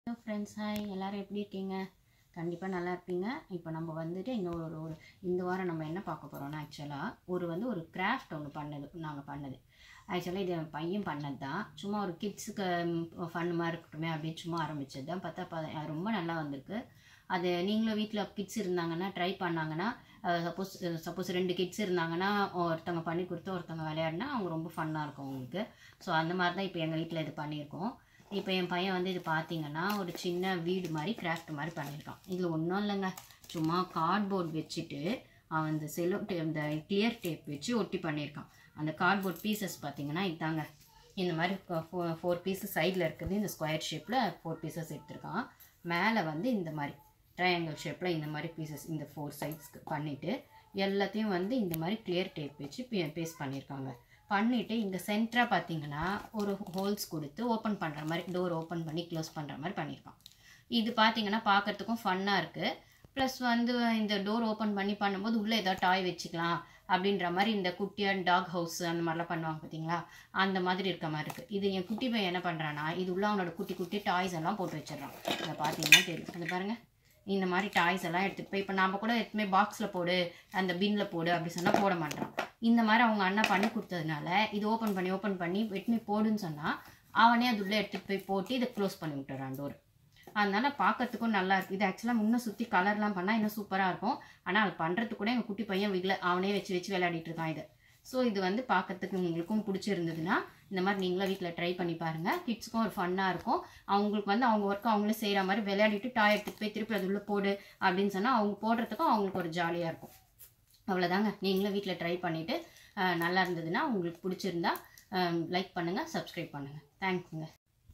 hello friends hi எல்லோரும் எப்படி இருக்கீங்க கண்டிப்பாக நல்லா இருப்பீங்க இப்போ நம்ம வந்துட்டு இன்னொரு ஒரு ஒரு இந்த வாரம் நம்ம என்ன பார்க்க போகிறோம்னா ஆக்சுவலாக ஒரு வந்து ஒரு கிராஃப்ட் ஒன்று பண்ணது நாங்கள் பண்ணது ஆக்சுவலாக இது என் பையன் பண்ணது தான் சும்மா ஒரு கிட்ஸுக்கு ஃபன் மாதிரி இருக்கட்டுமே அப்படின்னு சும்மா ஆரம்பிச்சது தான் பார்த்தா பா ரொம்ப நல்லா வந்திருக்கு அது நீங்களும் வீட்டில் கிட்ஸ் இருந்தாங்கன்னா ட்ரை பண்ணாங்கன்னா சப்போஸ் சப்போஸ் ரெண்டு கிட்ஸ் இருந்தாங்கன்னா ஒருத்தவங்க பண்ணி கொடுத்து ஒருத்தவங்க விளையாடினா அவங்க ரொம்ப ஃபன்னாக இருக்கும் அவங்களுக்கு ஸோ அந்த மாதிரி தான் இப்போ எங்கள் வீட்டில் இது பண்ணியிருக்கோம் இப்போ என் பையன் வந்து இது பார்த்தீங்கன்னா ஒரு சின்ன வீடு மாதிரி கிராஃப்ட் மாதிரி பண்ணியிருக்கான் இதில் ஒன்றும் இல்லைங்க சும்மா கார்ட்போர்ட் வச்சுட்டு அவன் இந்த செலோ டே இந்த கிளியர் டேப் வச்சு ஒட்டி பண்ணியிருக்கான் அந்த கார்ட்போர்ட் பீசஸ் பார்த்தீங்கன்னா இதாங்க இந்த மாதிரி ஃபோர் பீசஸ் சைடில் இருக்குது இந்த ஸ்கொயர் ஷேப்பில் ஃபோர் பீசஸ் எடுத்திருக்கான் மேலே வந்து இந்த மாதிரி ட்ரையாங்கிள் ஷேப்பில் இந்த மாதிரி பீசஸ் இந்த ஃபோர் சைட்ஸ்க்கு பண்ணிவிட்டு எல்லாத்தையும் வந்து இந்த மாதிரி கிளியர் டேப் வச்சு பேஸ்ட் பண்ணியிருக்காங்க பண்ணிவிட்டு இங்கே சென்டராக பார்த்தீங்கன்னா ஒரு ஹோல்ஸ் கொடுத்து ஓப்பன் பண்ணுற மாதிரி டோர் ஓப்பன் பண்ணி க்ளோஸ் பண்ணுற மாதிரி பண்ணியிருக்கான் இது பார்த்தீங்கன்னா பார்க்குறதுக்கும் ஃபன்னாக இருக்குது ப்ளஸ் வந்து இந்த டோர் ஓப்பன் பண்ணி பண்ணும்போது உள்ளே ஏதாவது டாய் வச்சுக்கலாம் அப்படின்ற மாதிரி இந்த குட்டியாக டாக் ஹவுஸ் அந்த மாதிரிலாம் பண்ணுவாங்க பார்த்தீங்களா அந்த மாதிரி இருக்க மாதிரி இருக்குது இது என் குட்டி பையன் என்ன பண்ணுறான்னா இது உள்ள அவனோட குட்டி குட்டி டாய்ஸ் எல்லாம் போட்டு வச்சிடறான் அதை பார்த்தீங்கன்னா தெரியும் அது பாருங்கள் இந்த மாதிரி டாய்ஸ் எல்லாம் எடுத்துகிட்டு போய் இப்போ நம்ம கூட எதுவுமே பாக்ஸில் போடு அந்த பின்னில் போடு அப்படி சொன்னால் போட மாட்டான் இந்த மாதிரி அவங்க அண்ணா பண்ணி கொடுத்ததுனால இது ஓப்பன் பண்ணி ஓப்பன் பண்ணி வெட்மி போடுன்னு சொன்னால் அவனே அது உள்ளே எடுத்துகிட்டு போய் போட்டு இதை க்ளோஸ் பண்ணி விட்டுறான் டோர் அதனால பார்க்கறதுக்கும் நல்லா இருக்குது இது ஆக்சுவலாக முன்னே சுற்றி கலர்லாம் பண்ணால் இன்னும் சூப்பராக இருக்கும் ஆனால் அது பண்ணுறதுக்கு கூட எங்கள் குட்டி பையன் விகல அவனே வச்சு வச்சு விளையாடிட்டு இருக்கான் இதை ஸோ இது வந்து பார்க்கறதுக்கு உங்களுக்கும் பிடிச்சிருந்ததுன்னா இந்த மாதிரி நீங்களும் வீட்டில் ட்ரை பண்ணி பாருங்கள் கிட்ஸுக்கும் ஒரு ஃபன்னாக இருக்கும் அவங்களுக்கு வந்து அவங்க ஒர்க் அவங்களே செய்கிற மாதிரி விளையாடிட்டு டாய் எடுத்துகிட்டு போய் திருப்பி அது உள்ளே போடு அப்படின்னு சொன்னால் அவங்க போடுறதுக்கும் அவங்களுக்கு ஒரு ஜாலியாக இருக்கும் அவ்வளோதாங்க நீங்களும் வீட்டில் ட்ரை பண்ணிவிட்டு நல்லா இருந்ததுன்னா உங்களுக்கு பிடிச்சிருந்தா லைக் பண்ணுங்கள் சப்ஸ்கிரைப் பண்ணுங்கள் தேங்க்ஸுங்க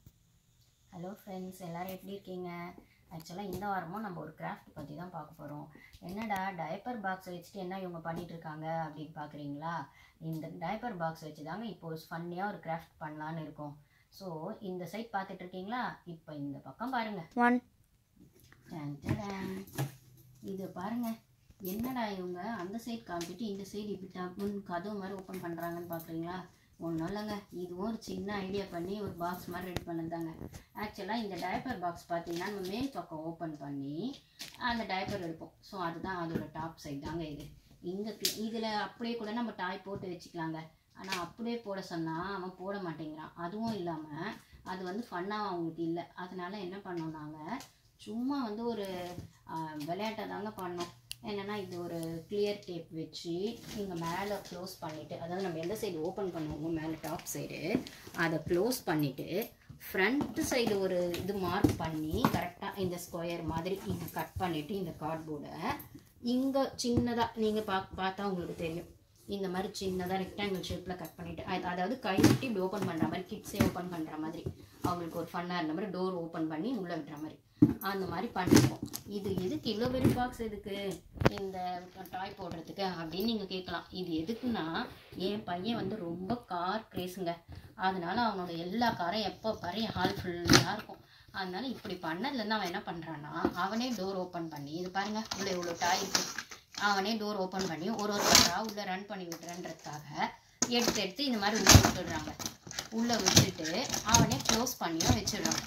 ஹலோ ஃப்ரெண்ட்ஸ் எல்லோரும் எப்படி இருக்கீங்க ஆக்சுவலாக இந்த வாரமும் நம்ம ஒரு கிராஃப்ட் பற்றி தான் பார்க்க போகிறோம் என்னடா டயப்பர் பாக்ஸ் வச்சுட்டு என்ன இவங்க பண்ணிகிட்டு இருக்காங்க அப்படின்னு பார்க்குறீங்களா இந்த டயப்பர் பாக்ஸ் வச்சு தாங்க இப்போ ஒரு ஃபன்னியாக ஒரு கிராஃப்ட் பண்ணலான்னு இருக்கோம் ஸோ இந்த சைட் பார்த்துட்டு இருக்கீங்களா இப்போ இந்த பக்கம் பாருங்கள் ஒன் இது பாருங்க என்னடா இவங்க அந்த சைடு காமிச்சிட்டு இந்த சைடு இப்படி டப்புன்னு கதவு மாதிரி ஓப்பன் பண்ணுறாங்கன்னு பார்க்குறீங்களா ஒன்றும் இல்லைங்க இதுவும் ஒரு சின்ன ஐடியா பண்ணி ஒரு பாக்ஸ் மாதிரி ரெடி பண்ணதாங்க ஆக்சுவலாக இந்த டயப்பர் பாக்ஸ் பார்த்தீங்கன்னா நம்ம மேல் பக்கம் ஓப்பன் பண்ணி அந்த டயப்பர் எடுப்போம் ஸோ அதுதான் அதோட டாப் சைடு தாங்க இது இங்கே இதில் அப்படியே கூட நம்ம டாய் போட்டு வச்சுக்கலாங்க ஆனால் அப்படியே போட சொன்னால் அவன் போட மாட்டேங்கிறான் அதுவும் இல்லாமல் அது வந்து ஃபன்னாக அவங்களுக்கு இல்லை அதனால என்ன பண்ணோம் நாங்கள் சும்மா வந்து ஒரு விளையாட்டை தாங்க பண்ணோம் என்னென்னா இது ஒரு கிளியர் டேப் வச்சு இங்கே மேலே க்ளோஸ் பண்ணிவிட்டு அதாவது நம்ம எந்த சைடு ஓப்பன் பண்ணுவோமோ மேலே டாப் சைடு அதை க்ளோஸ் பண்ணிவிட்டு ஃப்ரண்ட் சைடு ஒரு இது மார்க் பண்ணி கரெக்டாக இந்த ஸ்கொயர் மாதிரி இங்கே கட் பண்ணிவிட்டு இந்த கார்ட்போர்டை இங்கே சின்னதாக நீங்கள் பா பார்த்தா உங்களுக்கு தெரியும் இந்த மாதிரி சின்னதாக ரெக்டாங்கிள் ஷேப்பில் கட் பண்ணிவிட்டு அதாவது கை விட்டு இப்படி ஓப்பன் பண்ணுற மாதிரி கிட்ஸே ஓப்பன் பண்ணுற மாதிரி அவங்களுக்கு ஒரு ஃபன்னாக இருந்த மாதிரி டோர் ஓப்பன் பண்ணி உள்ளே விட்டுற மாதிரி அந்த மாதிரி பண்ணிப்போம் இது எதுக்கு இவ்வளோ பெரிய பாக்ஸ் எதுக்கு இந்த டாய் போடுறதுக்கு அப்படின்னு நீங்கள் கேட்கலாம் இது எதுக்குன்னா என் பையன் வந்து ரொம்ப கார் கிரேஸுங்க அதனால அவனோட எல்லா காரும் எப்போ பாரு ஹால் ஃபுல்லாக இருக்கும் அதனால இப்படி பண்ணதுலேருந்து அவன் என்ன பண்ணுறான்னா அவனே டோர் ஓப்பன் பண்ணி இது பாருங்கள் இவ்வளோ இவ்வளோ டாய் இருக்குது அவனே டோர் ஓப்பன் பண்ணி ஒரு ஒரு காராக உள்ளே ரன் பண்ணி விட்டுறன்றதுக்காக எடுத்து எடுத்து இந்த மாதிரி உள்ளே விட்டுடுறாங்க உள்ளே விட்டுட்டு அவனே க்ளோஸ் பண்ணியும் வச்சிடுறான்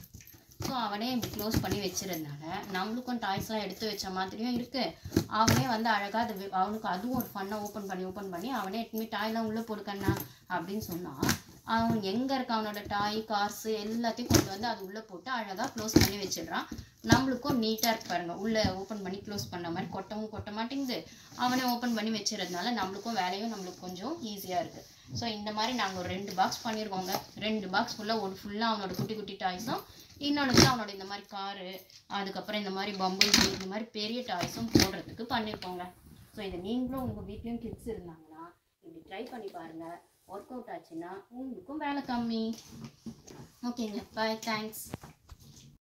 ஸோ அவனே இப்படி க்ளோஸ் பண்ணி வச்சுருந்தாங்க நம்மளுக்கும் டாய்ஸ்லாம் எடுத்து வச்ச மாதிரியும் இருக்குது அவனே வந்து அழகாக அது அவனுக்கு அதுவும் ஒரு ஃபன்னாக ஓப்பன் பண்ணி ஓப்பன் பண்ணி அவனே எட்டுமே டாய்லாம் உள்ளே போடுக்கண்ணா அப்படின்னு சொன்னான் அவன் எங்கே இருக்க அவனோட டாய் கார்ஸு எல்லாத்தையும் கொண்டு வந்து அது உள்ளே போட்டு அழகாக க்ளோஸ் பண்ணி வச்சிடுறான் நம்மளுக்கும் நீட்டாக இருக்கு பாருங்கள் உள்ளே ஓப்பன் பண்ணி க்ளோஸ் பண்ண மாதிரி கொட்டவும் கொட்ட மாட்டேங்குது அவனே ஓப்பன் பண்ணி வச்சுறதுனால நம்மளுக்கும் வேலையும் நம்மளுக்கு கொஞ்சம் ஈஸியாக இருக்குது ஸோ இந்த மாதிரி நாங்கள் ஒரு ரெண்டு பாக்ஸ் பண்ணியிருக்கோங்க ரெண்டு பாக்ஸ் ஃபுல்லாக ஒரு ஃபுல்லாக அவனோட குட்டி குட்டி டாய்ஸும் இன்னொன்று அவனோட இந்த மாதிரி காரு அதுக்கப்புறம் இந்த மாதிரி பம்பிள் இந்த மாதிரி பெரிய டாய்ஸும் போடுறதுக்கு பண்ணியிருக்கோங்க ஸோ இதை நீங்களும் உங்கள் வீட்லேயும் கிட்ஸ் இருந்தாங்கன்னா இப்படி ட்ரை பண்ணி பாருங்கள் ஒர்க் அவுட் ஆச்சுன்னா உங்களுக்கும் வேலை கம்மி ஓகேங்க பாய் தேங்க்ஸ்